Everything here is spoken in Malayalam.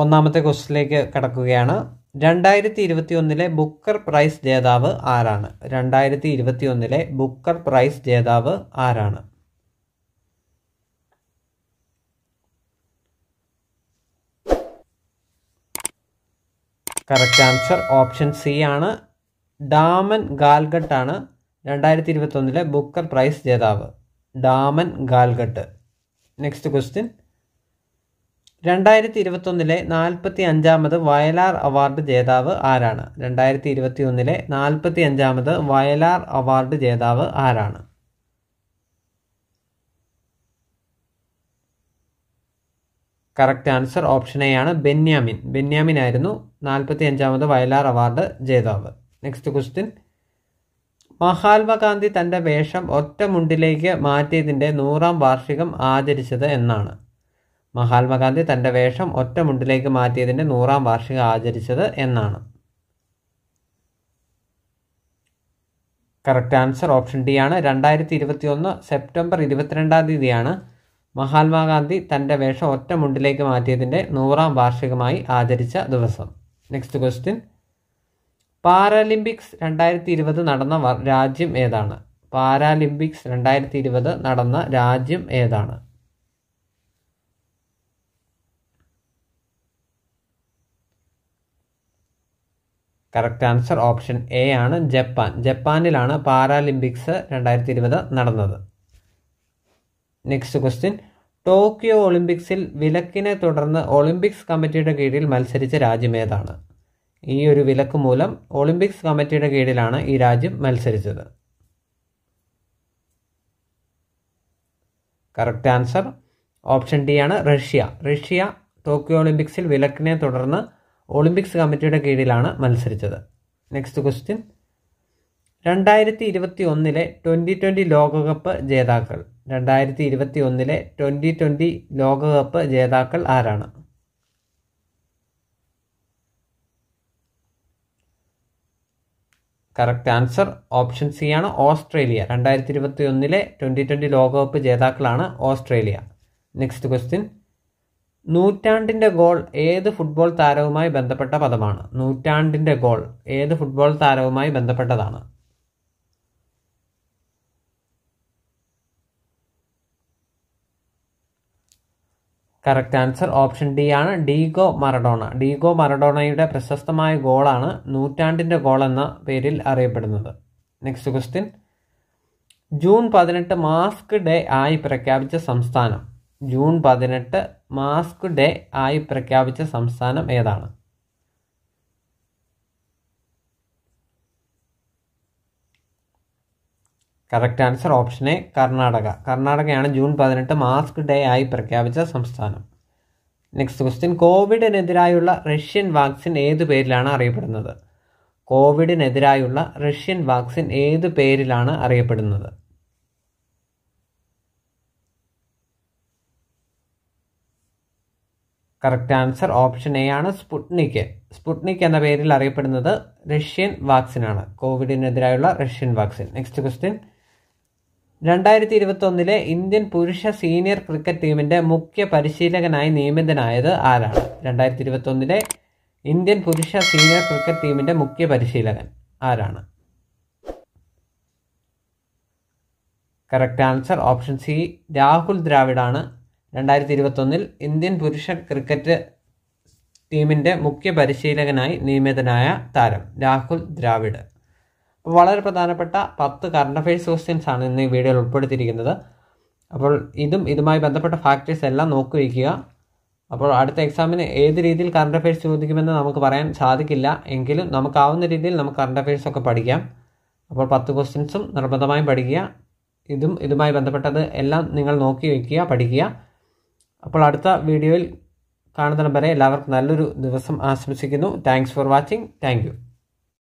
ഒന്നാമത്തെ ക്വസ്റ്റിലേക്ക് കടക്കുകയാണ് രണ്ടായിരത്തി ഇരുപത്തി ഒന്നിലെ ബുക്കർ പ്രൈസ് ജേതാവ് ആരാണ് രണ്ടായിരത്തി ഇരുപത്തി ഒന്നിലെ ബുക്കർ പ്രൈസ് ജേതാവ് ആരാണ് കറക്റ്റ് ആൻസർ ഓപ്ഷൻ സി ആണ് ഡാമൻ ഗാൽഗട്ട് ആണ് രണ്ടായിരത്തി ഇരുപത്തി ഒന്നിലെ ബുക്കർ പ്രൈസ് ജേതാവ് ഡാമൻ ഗാൽഗട്ട് നെക്സ്റ്റ് ക്വസ്റ്റ്യൻ രണ്ടായിരത്തി ഇരുപത്തി ഒന്നിലെ നാൽപ്പത്തി അഞ്ചാമത് വയലാർ അവാർഡ് ജേതാവ് ആരാണ് രണ്ടായിരത്തി ഇരുപത്തി ഒന്നിലെ നാൽപ്പത്തി അഞ്ചാമത് വയലാർ അവാർഡ് ജേതാവ് ആരാണ് കറക്റ്റ് ആൻസർ ഓപ്ഷൻ എ ആണ് ബെന്യാമിൻ ബെന്യാമിൻ ആയിരുന്നു നാൽപ്പത്തി അഞ്ചാമത് വയലാർ അവാർഡ് ജേതാവ് നെക്സ്റ്റ് ക്വസ്റ്റ്യൻ മഹാത്മാഗാന്ധി തൻ്റെ വേഷം ഒറ്റ മുണ്ടിലേക്ക് മാറ്റിയതിൻ്റെ നൂറാം വാർഷികം ആചരിച്ചത് എന്നാണ് മഹാത്മാഗാന്ധി തൻ്റെ വേഷം ഒറ്റ മുണ്ടിലേക്ക് മാറ്റിയതിൻ്റെ നൂറാം വാർഷികം ആചരിച്ചത് എന്നാണ് കറക്റ്റ് ആൻസർ ഓപ്ഷൻ ഡി ആണ് രണ്ടായിരത്തി ഇരുപത്തി ഒന്ന് സെപ്റ്റംബർ ഇരുപത്തിരണ്ടാം തീയതിയാണ് മഹാത്മാഗാന്ധി തൻ്റെ വേഷം ഒറ്റ മുണ്ടിലേക്ക് മാറ്റിയതിൻ്റെ നൂറാം വാർഷികമായി ആചരിച്ച ദിവസം നെക്സ്റ്റ് ക്വസ്റ്റ്യൻ പാരാലിമ്പിക്സ് രണ്ടായിരത്തി ഇരുപത് നടന്ന വ- രാജ്യം ഏതാണ് പാരാലിമ്പിക്സ് രണ്ടായിരത്തി ഇരുപത് നടന്ന രാജ്യം ഏതാണ് കറക്റ്റ് ആൻസർ ഓപ്ഷൻ എ ആണ് ജപ്പാൻ ജപ്പാനിലാണ് പാരാലിമ്പിക്സ് രണ്ടായിരത്തി ഇരുപത് നടന്നത് നെക്സ്റ്റ് ക്വസ്റ്റ്യൻ ടോക്കിയോ ഒളിമ്പിക്സിൽ വിലക്കിനെ തുടർന്ന് ഒളിമ്പിക്സ് കമ്മിറ്റിയുടെ കീഴിൽ മത്സരിച്ച രാജ്യം ഏതാണ് ഈ ഒരു വിലക്ക് മൂലം ഒളിമ്പിക്സ് കമ്മിറ്റിയുടെ കീഴിലാണ് ഈ രാജ്യം മത്സരിച്ചത് കറക്റ്റ് ആൻസർ ഓപ്ഷൻ ഡി ആണ് റഷ്യ റഷ്യ ടോക്കിയോ ഒളിമ്പിക്സിൽ വിലക്കിനെ തുടർന്ന് ഒളിമ്പിക്സ് കമ്മിറ്റിയുടെ കീഴിലാണ് മത്സരിച്ചത് നെക്സ്റ്റ് ക്വസ്റ്റ്യൻ രണ്ടായിരത്തി ഇരുപത്തി ഒന്നിലെ ട്വൻ്റി ട്വൻ്റി ലോകകപ്പ് ജേതാക്കൾ രണ്ടായിരത്തി ഇരുപത്തി ഒന്നിലെ ട്വൻ്റി ട്വൻ്റി ലോകകപ്പ് ജേതാക്കൾ ആരാണ് കറക്റ്റ് ആൻസർ ഓപ്ഷൻ സി ആണ് ഓസ്ട്രേലിയ രണ്ടായിരത്തി ഇരുപത്തി ഒന്നിലെ ട്വൻ്റി ട്വൻ്റി ലോകകപ്പ് ജേതാക്കളാണ് ഓസ്ട്രേലിയ നെക്സ്റ്റ് ക്വസ്റ്റ്യൻ നൂറ്റാണ്ടിൻ്റെ ഗോൾ ഏത് ഫുട്ബോൾ താരവുമായി ബന്ധപ്പെട്ട പദമാണ് നൂറ്റാണ്ടിൻ്റെ ഗോൾ ഏത് ഫുട്ബോൾ താരവുമായി ബന്ധപ്പെട്ടതാണ് കറക്റ്റ് ആൻസർ ഓപ്ഷൻ ഡി ആണ് ഡീഗോ മറഡോണ ഡീഗോ മറഡോണയുടെ പ്രശസ്തമായ ഗോളാണ് നൂറ്റാണ്ടിൻ്റെ ഗോൾ എന്ന പേരിൽ അറിയപ്പെടുന്നത് നെക്സ്റ്റ് ക്വസ്റ്റ്യൻ ജൂൺ പതിനെട്ട് മാസ്ക് ഡേ ആയി പ്രഖ്യാപിച്ച സംസ്ഥാനം ജൂൺ പതിനെട്ട് മാസ്ക് ഡേ ആയി പ്രഖ്യാപിച്ച സംസ്ഥാനം ഏതാണ് correct answer option A Karnataka കർണാടകയാണ് ജൂൺ പതിനെട്ട് മാസ്ക് ഡേ ആയി പ്രഖ്യാപിച്ച സംസ്ഥാനം നെക്സ്റ്റ് ക്വസ്റ്റ്യൻ കോവിഡിനെതിരായുള്ള റഷ്യൻ വാക്സിൻ ഏത് പേരിലാണ് അറിയപ്പെടുന്നത് കോവിഡിനെതിരായുള്ള റഷ്യൻ വാക്സിൻ ഏത് പേരിലാണ് അറിയപ്പെടുന്നത് കറക്റ്റ് ആൻസർ ഓപ്ഷൻ എ ആണ് സ്പുട്നിക് സ്പുട്നിക് എന്ന പേരിൽ അറിയപ്പെടുന്നത് റഷ്യൻ വാക്സിനാണ് കോവിഡിനെതിരായുള്ള റഷ്യൻ വാക്സിൻ നെക്സ്റ്റ് ക്വസ്റ്റ്യൻ രണ്ടായിരത്തി ഇരുപത്തി ഒന്നിലെ ഇന്ത്യൻ പുരുഷ സീനിയർ ക്രിക്കറ്റ് ടീമിന്റെ മുഖ്യ പരിശീലകനായി നിയമിതനായത് ആരാണ് രണ്ടായിരത്തി ഇരുപത്തി ഒന്നിലെ ഇന്ത്യൻ പുരുഷ സീനിയർ ക്രിക്കറ്റ് ടീമിന്റെ മുഖ്യ പരിശീലകൻ ആരാണ് correct answer option C Rahul ദ്രാവിഡാണ് രണ്ടായിരത്തി ഇരുപത്തൊന്നിൽ ഇന്ത്യൻ പുരുഷ ക്രിക്കറ്റ് ടീമിൻ്റെ മുഖ്യ പരിശീലകനായി നിയമിതനായ താരം രാഹുൽ ദ്രാവിഡ് അപ്പോൾ വളരെ പ്രധാനപ്പെട്ട പത്ത് കറണ്ട് അഫയേഴ്സ് ക്വസ്റ്റ്യൻസ് ആണ് ഇന്ന് ഈ വീഡിയോയിൽ ഉൾപ്പെടുത്തിയിരിക്കുന്നത് അപ്പോൾ ഇതും ഇതുമായി ബന്ധപ്പെട്ട ഫാക്ടേഴ്സ് എല്ലാം നോക്കി വയ്ക്കുക അപ്പോൾ അടുത്ത എക്സാമിന് ഏത് രീതിയിൽ കറണ്ട് അഫയേഴ്സ് ചോദിക്കുമെന്ന് നമുക്ക് പറയാൻ സാധിക്കില്ല എങ്കിലും നമുക്കാവുന്ന രീതിയിൽ നമുക്ക് കറണ്ട് അഫയേഴ്സ് ഒക്കെ പഠിക്കാം അപ്പോൾ പത്ത് ക്വസ്റ്റ്യൻസും നിർബന്ധമായും പഠിക്കുക ഇതും ഇതുമായി ബന്ധപ്പെട്ടത് എല്ലാം നിങ്ങൾ നോക്കി വയ്ക്കുക പഠിക്കുക അപ്പോൾ അടുത്ത വീഡിയോയിൽ കാണുന്നിടം വരെ എല്ലാവർക്കും നല്ലൊരു ദിവസം ആശംസിക്കുന്നു thanks for watching thank U